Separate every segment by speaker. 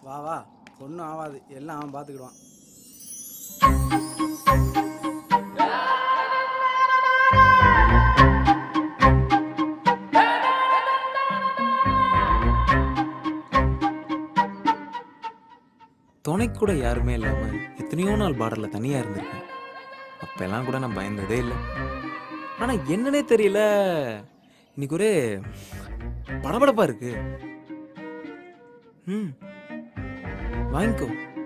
Speaker 1: வா வா ஒன்றும் ஆகாது எல்லாம் அவன் பார்த்துக்கிடுவான்
Speaker 2: துணைக்கு கூட யாருமே இல்லாம எத்தனையோ நாள் பார்டர்ல தனியா இருந்திருக்கேன் அப்பெல்லாம் கூட நான் பயந்ததே இல்லை ஆனா என்னன்னே தெரியல இன்னைக்கு ஒரே படபடப்பா இருக்கு ம் வாங்கிக்கோ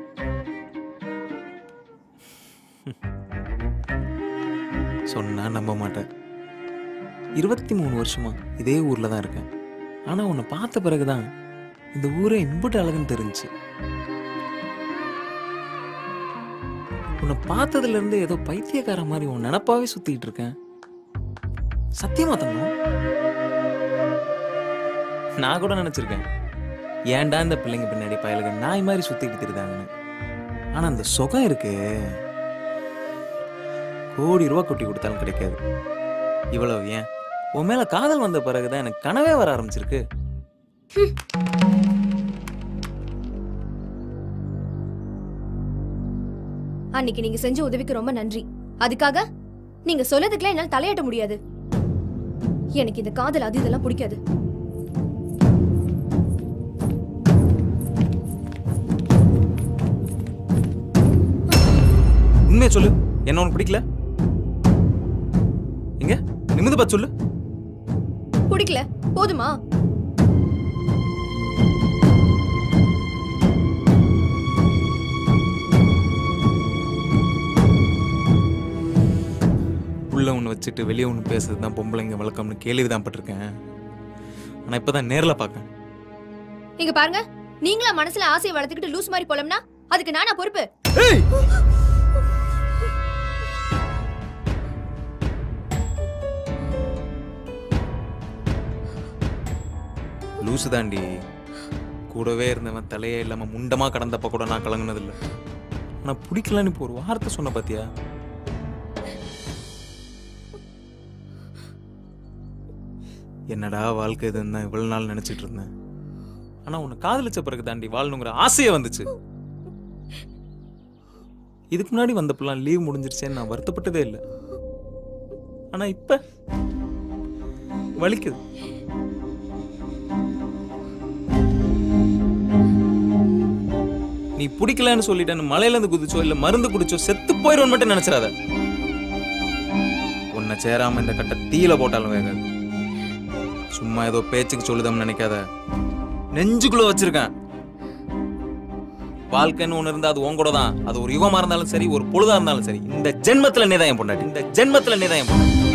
Speaker 2: சொன்னா நம்ப மாட்டேன் இருபத்தி மூணு வருஷமா இதே ஊர்ல தான் இருக்கேன் ஆனா உன்னை பார்த்த பிறகுதான் இந்த ஊரே இம்புட்டு அழகுன்னு தெரிஞ்சுச்சு உன்னை பார்த்ததுல இருந்து ஏதோ பைத்தியக்கார மாதிரி உன் நினப்பாவே சுத்திட்டு இருக்கேன் சத்தியமா தங்கம் நான் கூட நினைச்சிருக்கேன் ஏன்டா இந்த பிள்ளைங்க பின்னாடி பயலுக நாய் மாதிரி சுத்திட்டு தெரியுதாங்கன்னு ஆனா அந்த சுகம் இருக்கு கோடி ரூபா கொட்டி கொடுத்தாலும் கிடைக்காது இவ்வளவு ஏன் உன் மேல காதல் வந்த பிறகுதான் எனக்கு கனவே வர ஆரம்பிச்சிருக்கு
Speaker 3: அன்னைக்கு நீங்க செஞ்ச உதவிக்கு ரொம்ப நன்றி அதுக்காக நீங்க சொல்லதுக்குலாம் என்னால தலையாட்ட முடியாது எனக்கு இந்த காதல் அது இதெல்லாம் பிடிக்காது
Speaker 2: உண்மையை சொல்லு என்ன உனக்கு பிடிக்கல எங்க நிமிந்து பார்த்து சொல்லு
Speaker 3: பிடிக்கல போதுமா
Speaker 2: உள்ள ஒன்று வச்சுட்டு வெளியே ஒன்று பேசுறது தான் பொம்பளைங்க வழக்கம்னு கேள்வி தான் பட்டிருக்கேன் ஆனால் இப்போ தான் நேரில் பார்க்கேன்
Speaker 3: இங்க பாருங்க நீங்களா மனசுல ஆசையை வளர்த்துக்கிட்டு லூஸ் மாதிரி போலம்னா அதுக்கு நானா பொறுப்பு
Speaker 2: லூசு தாண்டி கூடவே இருந்தவன் தலையே இல்லாமல் முண்டமாக கடந்தப்ப கூட நான் கலங்குனதில்லை ஆனால் பிடிக்கலன்னு இப்போ ஒரு வார்த்தை சொன்ன பாத்தியா என்னடா வாழ்க்கை இதுன்னு தான் இவ்வளவு நாள் நினைச்சிட்டு இருந்தேன் ஆனா உன்னை காதலிச்ச பிறகு தாண்டி வாழணுங்கிற ஆசையே வந்துச்சு இதுக்கு முன்னாடி வந்தப்பெல்லாம் லீவ் முடிஞ்சிருச்சேன்னு நான் வருத்தப்பட்டதே இல்லை ஆனா இப்ப வலிக்குது நீ பிடிக்கலன்னு சொல்லிட்டேன்னு மலையில இருந்து குதிச்சோ இல்ல மருந்து குடிச்சோ செத்து போயிடும்னு மட்டும் நினைச்சிடாத உன்னை சேராம இந்த கட்டை தீயில போட்டாலும் வேகாது சும்மா ஏதோ பேச்சுக்கு சொல்லுதம்னு நினைக்காத நெஞ்சுக்குள்ள வச்சிருக்கேன் வாழ்க்கைன்னு ஒண்ணு இருந்தா அது உன் கூட தான் அது ஒரு யுகமா இருந்தாலும் சரி ஒரு பொழுதா இருந்தாலும் சரி இந்த ஜென்மத்துல நீ தான் என் பொண்டாட்டி இந்த ஜென்மத்துல நீ தான் என் பொண்டாட்டி